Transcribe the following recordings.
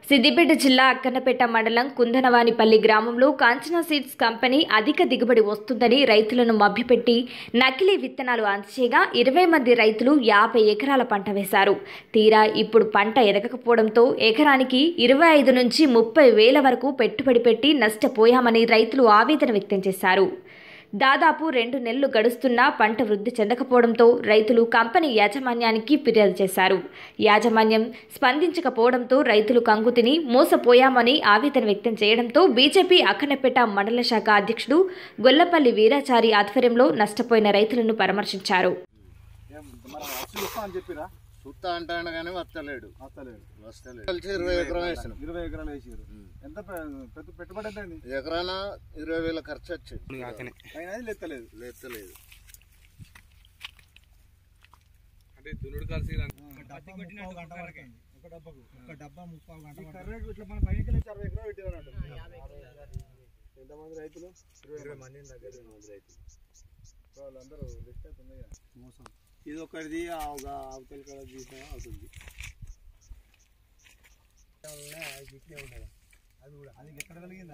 సిద్దిపేట జిల్లా అక్కన్నపేట మండలం కుందనవానిపల్లి గ్రామంలో కాంచనా సీడ్స్ కంపెనీ అధిక దిగుబడి వస్తుందని రైతులను మభ్యపెట్టి నకిలీ విత్తనాలు అందచేయగా ఇరవై మంది రైతులు యాభై ఎకరాల పంట వేశారు తీరా ఇప్పుడు పంట ఎదగకపోవడంతో ఎకరానికి ఇరవై ఐదు నుంచి ముప్పై వేల వరకు పెట్టుబడి పెట్టి నష్టపోయామని రైతులు ఆవేదన వ్యక్తం చేశారు దాదాపు రెండు నెలలు గడుస్తున్నా పంట వృద్ధి చెందకపోవడంతో రైతులు కంపెనీ యాజమాన్యానికి ఫిర్యాదు చేశారు యాజమాన్యం స్పందించకపోవడంతో రైతులు కంగుతిని మోసపోయామని ఆవేదన వ్యక్తం చేయడంతో బీజేపీ అక్కనపేట మండల శాఖ అధ్యక్షుడు గొల్లపల్లి వీరాచారి ఆధ్వర్యంలో నష్టపోయిన రైతులను పరామర్శించారు ఏం మన అసలు ఇస్తా అని చెప్పిరా సుత్తా అంటాడు కానీ వస్తలేడు వస్తలేదు వస్తలేడు కలిసి ఇరవై ఎకరం వేసినాం ఇరవై ఎకరాలు వేసారు ఎంత పె- పెద్ద పెట్టుబడి ఎంత అయింది ఎకరాన ఇరవై వేల ఖర్చు వచ్చింది అయినా అది లెక్కలేదు లేస్తలేదు ఈ కర్రకు ఇట్లా మన పైన అరవై ఎకరాలు పెట్టారన్నట్టు ఎంతమంది రైతులు ఇరవై మంది దగ్గర రైతులు వాళ్ళందరూ లిస్ట్ అవుతుంది మోసం ఇది ఒకటిది అవతల కడ తీసినా అవుతుంది అది ఎక్కడ కలిగిందా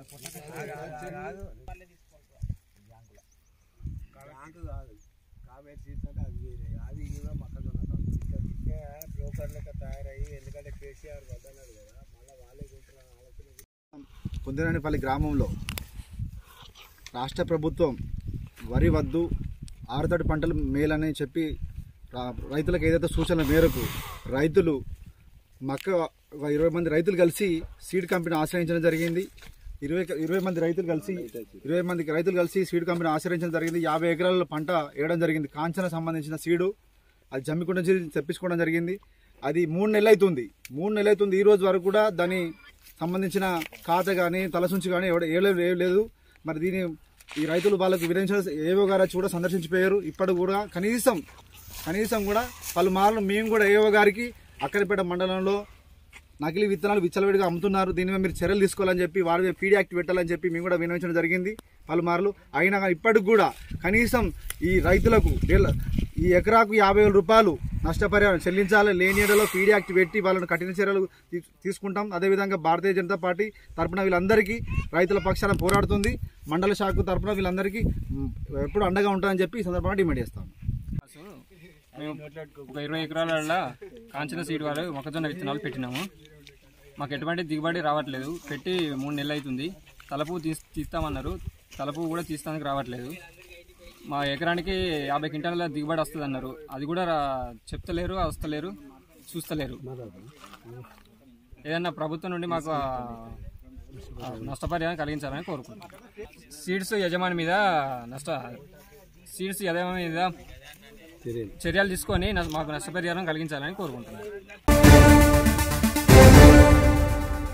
బ్యాంకు కాదు కాబట్టి తీసుకుంటే అది వేరే అది కూడా మొక్కజొన్న కాదు ఇంకా ఇంకా బ్రోకర్ లెక్క తయారయ్యి ఎందుకంటే కేసీఆర్ వద్దన్నాడు కదా మళ్ళీ వాళ్ళే కొంటున్న ఆలోచన కుందరానిపల్లి గ్రామంలో రాష్ట్ర ప్రభుత్వం వరి వద్దు ఆరుతడి పంటలు మేలని చెప్పి రా- రైతులకు ఏదైతే సూచనల మేరకు రైతులు మక్క ఒక ఇరవై మంది రైతులు కలిసి సీడ్ కంపెనీ ఆశ్రయించడం జరిగింది ఇరవై ఇరవై మంది రైతులు కలిసి ఇరవై మంది రైతులు కలిసి సీడ్ కంపెనీ ఆశ్రయించడం జరిగింది యాభై ఎకరాల పంట వేయడం జరిగింది కాంచన సంబంధించిన సీడు అది జమ్మికుంట నుంచి తెప్పించుకోవడం జరిగింది అది మూడు నెలలు అవుతుంది మూడు నెలలు అవుతుంది ఈ రోజు వరకు కూడా దాని సంబంధించిన ఖాతా కానీ తలసుంచి కానీ ఎవడ ఏలేదు ఏం లేదు మరి దీని ఈ రైతులు వాళ్ళకి విధించిన ఏవో గారు వచ్చి కూడా సందర్శించిపోయారు ఇప్పటి కూడా కనీసం కనీసం కూడా పలుమార్లు మేము కూడా ఏవో గారికి అక్కడిపేట మండలంలో నకిలీ విత్తనాలు విచ్చలవిడిగా అమ్ముతున్నారు దీని మీద మీరు చర్యలు తీసుకోవాలని చెప్పి వారి మీద పీడీ యాక్ట్ పెట్టాలని చెప్పి మేము కూడా వినియోగించడం జరిగింది పలుమార్లు అయినా కానీ ఇప్పటికి కూడా కనీసం ఈ రైతులకు డేల- ఈ ఎకరాకు యాభై వేల రూపాయలు నష్టపరిహారం చెల్లించాలి లేని ఏడలో పీడీ యాక్ట్ పెట్టి వాళ్ళని కఠిన చర్యలు తీ- తీసుకుంటాం అదేవిధంగా భారతీయ జనతా పార్టీ తరపున వీళ్ళందరికీ రైతుల పక్షాన పోరాడుతుంది మండల శాఖ తరపున వీళ్ళందరికీ మ్, ఎప్పుడు అండగా ఉంటారని చెప్పి ఈ సందర్భంగా డిమాండ్ చేస్తాం మేము ఒక ఇరవై ఎకరాల కాంచన సీడ్ వాళ్ళు మొక్కజొన్న విత్తనాలు పెట్టినాము మాకు ఎటువంటి దిగుబడి రావట్లేదు పెట్టి మూడు నెలలు అవుతుంది తలపు తీస్ తీస్తామన్నారు తలపు కూడా తీస్తానికి రావట్లేదు మా ఎకరానికి యాభై క్వింటాల దిగుబడి వస్తుంది అన్నారు అది కూడా రా- చెప్తలేరు వస్తలేరు చూస్తలేరు ఏదన్నా ప్రభుత్వం నుండి మాకు ఆ, ఆ, నష్టపరిహారం కలిగించాలని కోరుకుంటున్నాం సీడ్స్ యజమాని మీద నష్ట సీడ్స్ యజమాని మీద చర్యలు తీసుకొని నష్ట- మాకు నష్టపరిహారం కలిగించాలని కోరుకుంటున్నాను